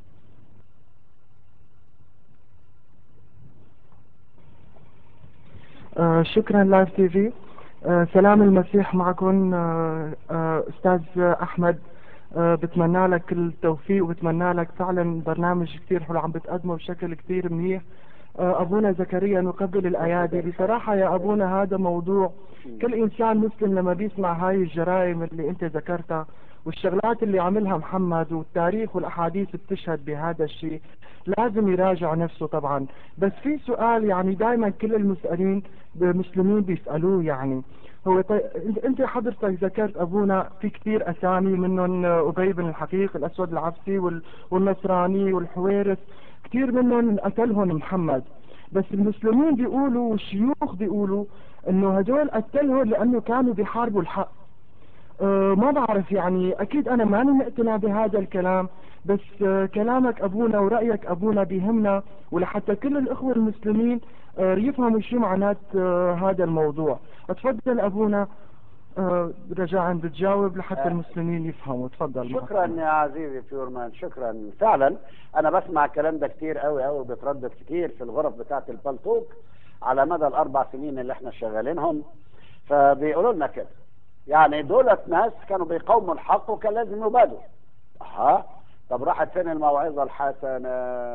آه، شكرا لايف تي في آه، سلام المسيح معكم آه، آه، استاذ احمد آه، بتمنى لك كل التوفيق وبتمنى لك فعلا برنامج كثير حلو عم بتقدمه بشكل كثير منيح آه، ابونا زكريا نقبل الايادي بصراحه يا ابونا هذا موضوع كل انسان مسلم لما بيسمع هاي الجرائم اللي انت ذكرتها والشغلات اللي عملها محمد والتاريخ والاحاديث بتشهد بهذا الشيء لازم يراجع نفسه طبعا بس في سؤال يعني دائما كل المسألين المسلمين بيسألوه يعني هو طيب انت- انت حضرتك ذكرت ابونا في كثير اسامي منهم ابي بن الحقيق الاسود العبسي وال- والنصراني والحويرث كثير منهم قتلهم محمد بس المسلمين بيقولوا والشيوخ بيقولوا انه هدول قتلهم لانه كانوا بيحاربوا الحق أه ما بعرف يعني اكيد انا ماني مقتنع بهذا الكلام بس أه كلامك ابونا ورايك ابونا بيهمنا ولحتى كل الاخوه المسلمين أه يفهموا شو معنات أه هذا الموضوع اتفضل ابونا أه رجاء بتجاوب لحتى آه. المسلمين يفهموا تفضل معك. شكرا يا عزيزي فيورمان شكرا فعلا انا بسمع الكلام ده كتير قوي قوي بيتردد كتير في الغرف بتاعه البلطوك على مدى الاربع سنين اللي احنا شغالينهم فبيقولوا لنا كده يعني دولت ناس كانوا بيقاوموا الحق وكان لازم يبادوا اها طب راحت فين الموعظه الحسنه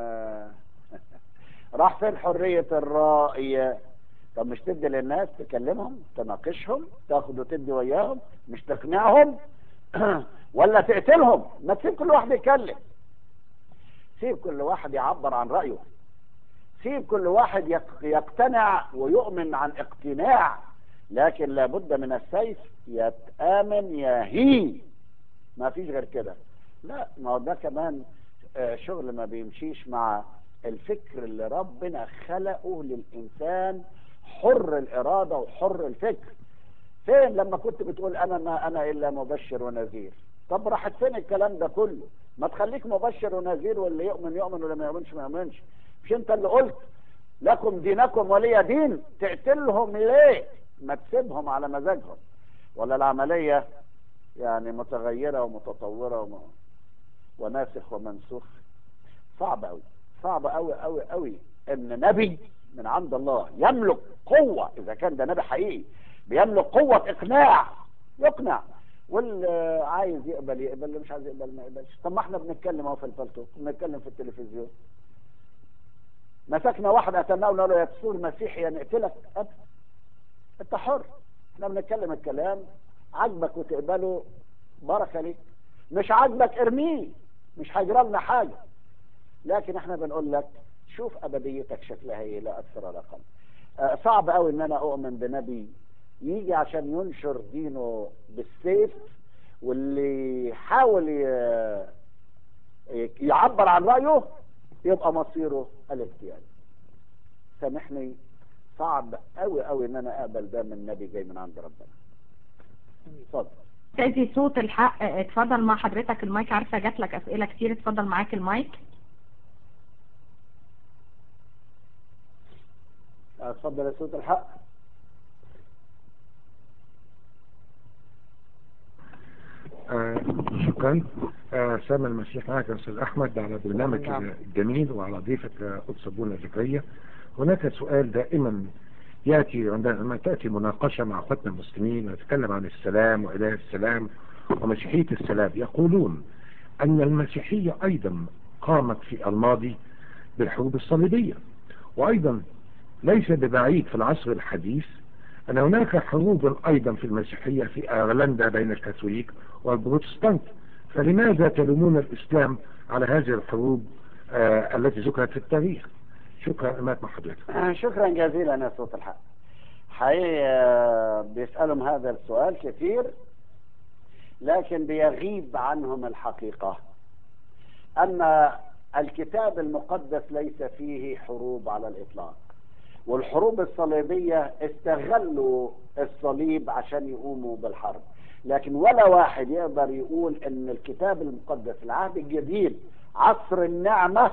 راح فين حريه الراي طب مش تدي للناس تكلمهم تناقشهم تاخد وتدي وياهم مش تقنعهم ولا تقتلهم ما تسيب كل واحد يتكلم سيب كل واحد يعبر عن رأيه سيب كل واحد يق- يقتنع ويؤمن عن اقتناع لكن لابد من السيف يتآمن يهي ما فيش غير كده لا ما هو ده كمان آه، شغل ما بيمشيش مع الفكر اللي ربنا خلقه للإنسان حر الإرادة وحر الفكر فين لما كنت بتقول انا ما انا الا مبشر ونذير طب راحت فين الكلام ده كله ما تخليك مبشر ونذير واللي يؤمن يؤمن واللي ما يؤمنش ما يؤمنش مش انت اللي قلت لكم دينكم ولي دين تقتلهم ليه ما تسيبهم على مزاجهم ولا العملية يعني متغيرة ومتطورة وم... وناسخ ومنسوخ صعب قوي صعب قوي قوي قوي ان نبي من عند الله يملك قوة اذا كان ده نبي حقيقي بيملك قوة اقناع يقنع واللي عايز يقبل يقبل اللي مش عايز يقبل ما يقبلش طب ما احنا بنتكلم اهو في الفلتو بنتكلم في التلفزيون مسكنا واحد قتلناه وقلنا له يا تسور مسيحي يا نقتلك أب. انت حر احنا بنتكلم الكلام عاجبك وتقبله بركه ليك مش عاجبك ارميه مش هيجرى لنا حاجه لكن احنا بنقول لك شوف ابديتك شكلها ايه لا اكثر ولا اقل آه، صعب قوي ان انا اؤمن بنبي يجي عشان ينشر دينه بالسيف واللي يحاول ي- يعبر عن رايه يبقى مصيره الاغتيال سامحني صعب قوي قوي ان انا اقبل ده من نبي جاي من عند ربنا اتفضل استاذي صوت الحق آه، اتفضل مع حضرتك المايك عارفه جات لك اسئله كتير اتفضل معاك المايك اتفضل يا صوت الحق آه شكرا آه سامي المسيح معك يا استاذ احمد على برنامج نعم. الجميل وعلى ضيفك آه، قدس ابونا زكريا هناك سؤال دائما ياتي عندما تاتي مناقشه مع اخواتنا المسلمين نتكلم عن السلام واله السلام ومسيحيه السلام يقولون ان المسيحيه ايضا قامت في الماضي بالحروب الصليبيه وايضا ليس ببعيد في العصر الحديث أن هناك حروب أيضا في المسيحية في أيرلندا بين الكاثوليك والبروتستانت فلماذا تلومون الإسلام على هذه الحروب آه التي ذكرت في التاريخ شكرا أمات مع حضرتك آه، شكرا جزيلا يا صوت الحق حقيقة آه، بيسألهم هذا السؤال كثير لكن بيغيب عنهم الحقيقة أن الكتاب المقدس ليس فيه حروب على الإطلاق والحروب الصليبية استغلوا الصليب عشان يقوموا بالحرب لكن ولا واحد يقدر يقول ان الكتاب المقدس العهد الجديد عصر النعمة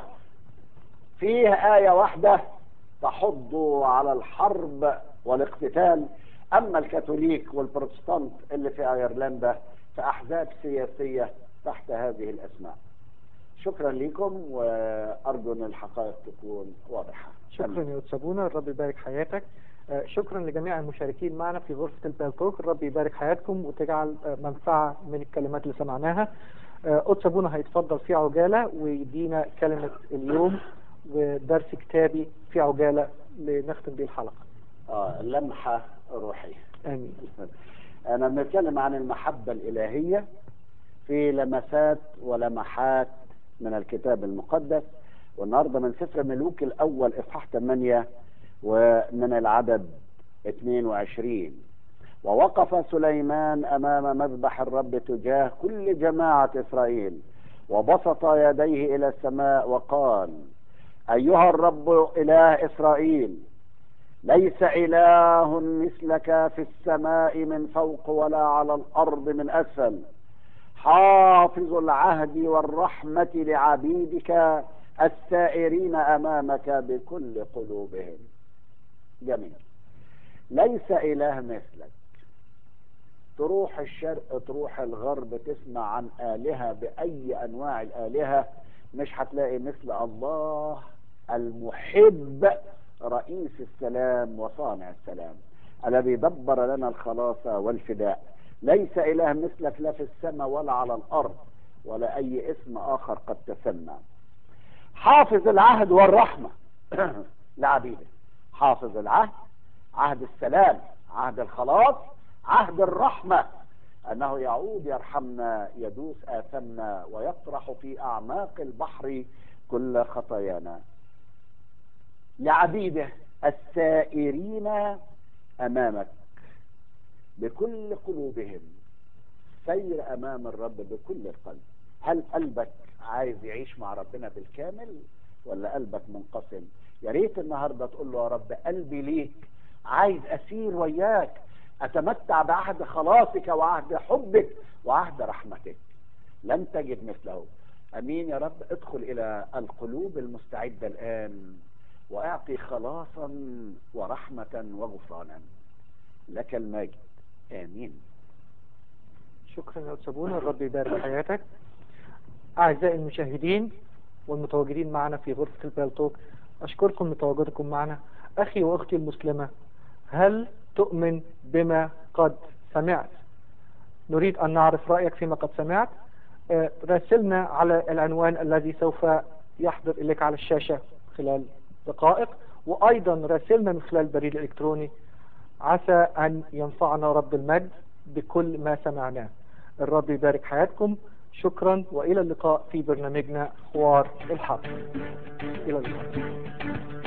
فيه آية واحدة تحض على الحرب والاقتتال أما الكاثوليك والبروتستانت اللي في أيرلندا فأحزاب سياسية تحت هذه الأسماء شكرا لكم وأرجو أن الحقائق تكون واضحة شكرا يا أستاذ سابونا الرب يبارك حياتك آه، شكرا لجميع المشاركين معنا في غرفة البالتوك الرب يبارك حياتكم وتجعل آه، منفعة من الكلمات اللي سمعناها آه، أستاذ سابونا هيتفضل في عجالة ويدينا كلمة اليوم ودرس كتابي في عجالة لنختم بيه الحلقة آه لمحة روحية آمين أنا بنتكلم عن المحبة الإلهية في لمسات ولمحات من الكتاب المقدس والنهارده من سفر ملوك الأول إصحاح 8 ومن العدد 22 ووقف سليمان أمام مذبح الرب تجاه كل جماعة إسرائيل وبسط يديه إلى السماء وقال أيها الرب إله إسرائيل ليس إله مثلك في السماء من فوق ولا على الأرض من أسفل حافظ العهد والرحمة لعبيدك السائرين أمامك بكل قلوبهم جميل ليس إله مثلك تروح الشرق تروح الغرب تسمع عن آلهة بأي أنواع الآلهة مش هتلاقي مثل الله المحب رئيس السلام وصانع السلام الذي دبر لنا الخلاص والفداء ليس إله مثلك لا في السماء ولا على الأرض ولا أي اسم آخر قد تسمى حافظ العهد والرحمة لعبيده حافظ العهد عهد السلام عهد الخلاص عهد الرحمة أنه يعود يرحمنا يدوس آثامنا ويطرح في أعماق البحر كل خطايانا لعبيده السائرين أمامك بكل قلوبهم سير أمام الرب بكل القلب هل قلبك عايز يعيش مع ربنا بالكامل ولا قلبك منقسم يا ريت النهارده تقول له يا رب قلبي ليك عايز اسير وياك اتمتع بعهد خلاصك وعهد حبك وعهد رحمتك لن تجد مثله امين يا رب ادخل الى القلوب المستعده الان واعطي خلاصا ورحمه وغفرانا لك المجد امين شكرا يا أستاذ سابونا الرب يبارك حياتك أعزائي المشاهدين والمتواجدين معنا في غرفة البالتوك أشكركم لتواجدكم معنا أخي وأختي المسلمة هل تؤمن بما قد سمعت نريد أن نعرف رأيك فيما قد سمعت آه، راسلنا على العنوان الذي سوف يحضر إليك على الشاشة خلال دقائق وأيضا راسلنا من خلال البريد الإلكتروني عسى أن ينفعنا رب المجد بكل ما سمعناه الرب يبارك حياتكم شكرا وإلى اللقاء في برنامجنا حوار الحق إلى اللقاء